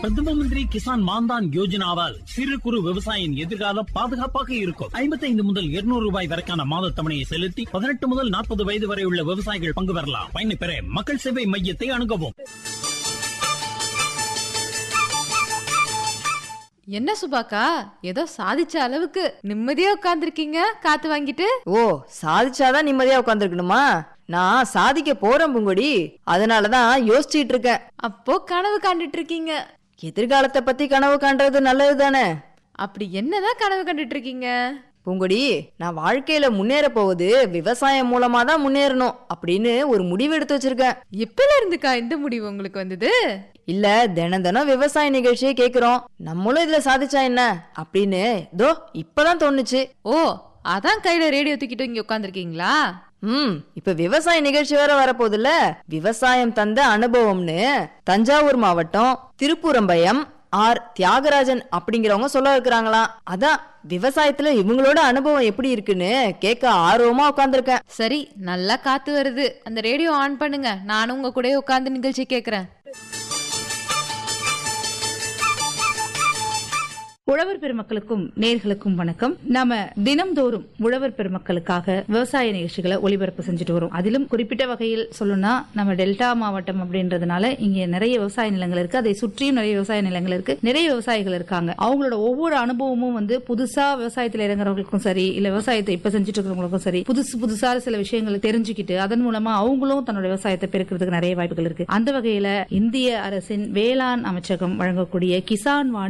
பிரதம மந்திரி கிசான் மான்தான் யோஜனாவால் சிறு குறு விவசாயியின் எதிர்காலம் பாதுகாப்பாக இருக்கும் ஐம்பத்தைந்து முதல் இருநூறு ரூபாய் வரைக்கான மாத தவணையை செலுத்தி பதினெட்டு முதல் நாற்பது வயது வரை உள்ள விவசாயிகள் பங்கு பெறலாம் பயனை பெற மக்கள் சேவை மையத்தை அணுகவும் என்ன சுபாக்கா ஏதோ சாதிச்ச அளவுக்கு நிம்மதியா உட்கார்ந்திருக்கீங்க காத்து வாங்கிட்டு ஓ சாதிச்சாதான் நிம்மதியா உட்காந்துருக்கணுமா நான் சாதிக்க போறேன் பூங்கொடி அதனாலதான் யோசிச்சுட்டு இருக்கேன் அப்போ கனவு காண்டுட்டு இருக்கீங்க எதிர்காலத்தை பத்தி கனவு காண்றது நல்லது தானே அப்படி என்னதான் கனவு கண்டுட்டு இருக்கீங்க பூங்கொடி நான் வாழ்க்கையில முன்னேற போவது விவசாயம் மூலமா தான் முன்னேறணும் அப்படின்னு ஒரு முடிவு எடுத்து வச்சிருக்கேன் எப்பல இருந்துக்கா இந்த முடிவு உங்களுக்கு வந்தது இல்ல தினம் தினம் விவசாய நிகழ்ச்சியை கேக்குறோம் நம்மளும் இதுல சாதிச்சா என்ன அப்படின்னு தோ இப்பதான் தோணுச்சு ஓ அதான் கையில ரேடியோ தூக்கிட்டு இங்க உட்கார்ந்திருக்கீங்களா ம் இப்ப விவசாய நிகழ்ச்சி வேற வரப்போகுதுல்ல விவசாயம் தந்த அனுபவம்னு தஞ்சாவூர் மாவட்டம் திருப்புறம்பயம் ஆர் தியாகராஜன் அப்படிங்கிறவங்க சொல்ல இருக்கிறாங்களாம் அதான் விவசாயத்துல இவங்களோட அனுபவம் எப்படி இருக்குன்னு கேட்க ஆர்வமா உட்காந்துருக்கேன் சரி நல்லா காத்து வருது அந்த ரேடியோ ஆன் பண்ணுங்க நானும் உங்க கூடயே உட்கார்ந்து நிகழ்ச்சி கேக்குறேன் உழவர் பெருமக்களுக்கும் நேர்களுக்கும் வணக்கம் நாம தினம்தோறும் உழவர் பெருமக்களுக்காக விவசாய நிகழ்ச்சிகளை ஒளிபரப்பு செஞ்சுட்டு வரோம் அதிலும் குறிப்பிட்ட வகையில் சொல்லணும்னா நம்ம டெல்டா மாவட்டம் அப்படின்றதுனால இங்க நிறைய விவசாய நிலங்கள் இருக்கு அதை சுற்றியும் நிறைய விவசாய நிலங்கள் இருக்கு நிறைய விவசாயிகள் இருக்காங்க அவங்களோட ஒவ்வொரு அனுபவமும் வந்து புதுசா விவசாயத்துல இறங்குறவங்களுக்கும் சரி இல்ல விவசாயத்தை இப்ப செஞ்சுட்டு இருக்கிறவங்களுக்கும் சரி புதுசு புதுசா சில விஷயங்களை தெரிஞ்சுக்கிட்டு அதன் மூலமா அவங்களும் தன்னோட விவசாயத்தை பெருக்கிறதுக்கு நிறைய வாய்ப்புகள் இருக்கு அந்த வகையில இந்திய அரசின் வேளாண் அமைச்சகம் வழங்கக்கூடிய கிசான் வாணி